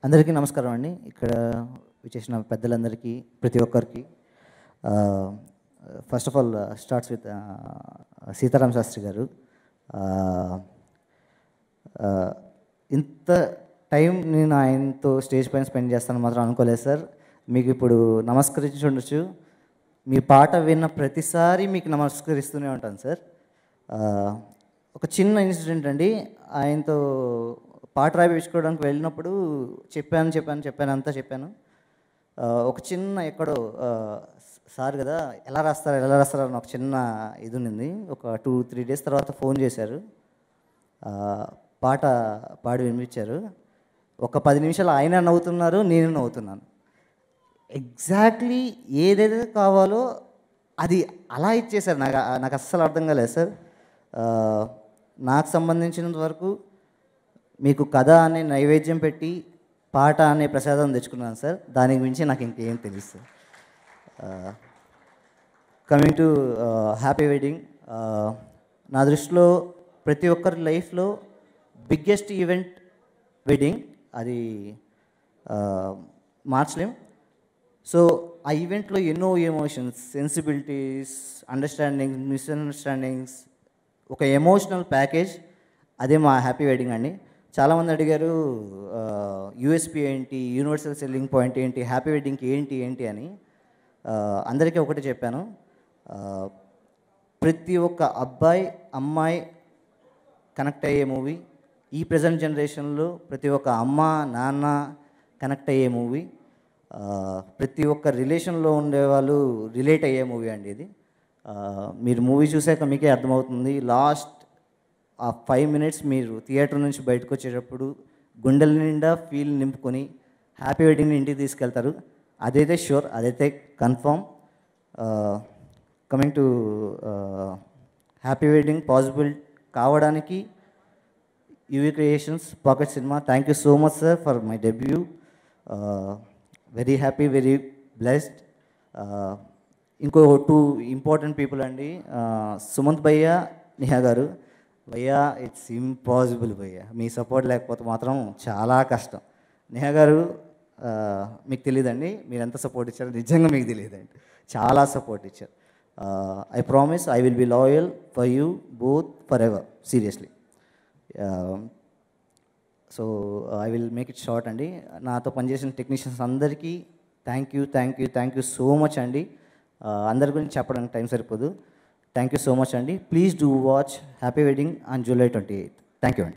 అందరికీ నమస్కారం అండి ఇక్కడ విచ్చేసిన పెద్దలందరికీ ప్రతి ఒక్కరికి first of all starts with Sitaram Sastri garu Uh, uh, ఇంత టైం నేను ఆయనతో స్టేజ్ పైన స్పెండ్ చేస్తాను మాత్రం అనుకోలేదు సార్ మీకు ఇప్పుడు నమస్కరించి ఉండొచ్చు మీ పాట విన్న ప్రతిసారి మీకు నమస్కరిస్తూనే ఉంటాను సార్ ఆ, ఒక చిన్న ఇన్సిడెంట్ అండి ఆయనతో పాట రాయించుకోవడానికి వెళ్ళినప్పుడు చెప్పాను చెప్పాను చెప్పాను అంతా చెప్పాను ఆ, ఒక చిన్న ఎక్కడో ఆ, సార్ కదా ఎలా రాస్తారు ఎలా రాస్తారు అని ఒక చిన్న ఇది ఉన్నింది ఒక టూ త్రీ డేస్ తర్వాత ఫోన్ చేశారు ఆ, పాట పాడి వినిపించారు ఒక పది నిమిషాలు ఆయన నవ్వుతున్నారు నేను నవ్వుతున్నాను ఎగ్జాక్ట్లీ ఏదైతే కావాలో అది అలా ఇచ్చేసారు నాకు నాకు అస్సలు అర్థం కాలేదు సార్ ఆ, నాకు సంబంధించినంత వరకు మీకు కథ అనే నైవేద్యం పెట్టి పాట అనే ప్రసాదం తెచ్చుకున్నాను సార్ దానికి మించి నాకు ఇంకేం తెలుసు sir coming to happy wedding నా దృష్టిలో ప్రతి ఒక్కరి లైఫ్లో బిగ్గెస్ట్ ఈవెంట్ వెడ్డింగ్ అది uh, మార్చలేం సో ఆ ఈవెంట్లో ఎన్నో ఎమోషన్స్ సెన్సిబిలిటీస్ అండర్స్టాండింగ్స్ మిస్అండర్స్టాండింగ్స్ ఒక ఎమోషనల్ ప్యాకేజ్ అదే మా హ్యాపీ వెడ్డింగ్ అండి చాలామంది అడిగారు యూఎస్పి ఏంటి యూనివర్సల్ సెల్లింగ్ పాయింట్ ఏంటి హ్యాపీ వెడ్డింగ్కి ఏంటి ఏంటి అని ఆ, అందరికీ ఒకటే చెప్పాను ఆ, ప్రతి ఒక్క అబ్బాయి అమ్మాయి కనెక్ట్ అయ్యే మూవీ ఈ ప్రజెంట్ జనరేషన్లో ప్రతి ఒక్క అమ్మ నాన్న కనెక్ట్ అయ్యే మూవీ ఆ, ప్రతి ఒక్క రిలేషన్లో ఉండేవాళ్ళు రిలేట్ అయ్యే మూవీ అండి ఇది ఆ, మీరు మూవీ చూసాక మీకే అర్థమవుతుంది లాస్ట్ ఆ ఫైవ్ మినిట్స్ మీరు థియేటర్ నుంచి బయటకు వచ్చేటప్పుడు గుండెల నిండా ఫీల్ నింపుకొని హ్యాపీ వెడ్డింగ్ని ఇంటికి తీసుకెళ్తారు అదైతే షూర్ అదైతే confirm coming to happy wedding possible కావడానికి UV Creations Pocket Cinema thank you so much sir for my debut very happy very blessed ఇంకో టూ ఇంపార్టెంట్ పీపుల్ అండి Uh, సుమంత్ భయ్య నిహా గారు భయ్యా ఇట్స్ ఇంపాసిబుల్ భయ్య మీ సపోర్ట్ లేకపోతే మాత్రం చాలా కష్టం నిహా గారు uh, మీకు తెలియదండి మీరు ఎంత సపోర్ట్ ఇచ్చారో నిజంగా మీకు తెలియదండి చాలా సపోర్ట్ ఇచ్చారు I promise I will be loyal for you both forever seriously so I will make it short అండి నాతో పనిచేసిన టెక్నీషియన్స్ అందరికీ thank you thank you thank you so much అండి Uh, అందరి గురించి చెప్పడానికి టైం సరిపోదు థ్యాంక్ యూ సో మచ్ అండి please do watch happy wedding on July twenty eighth thank you అండి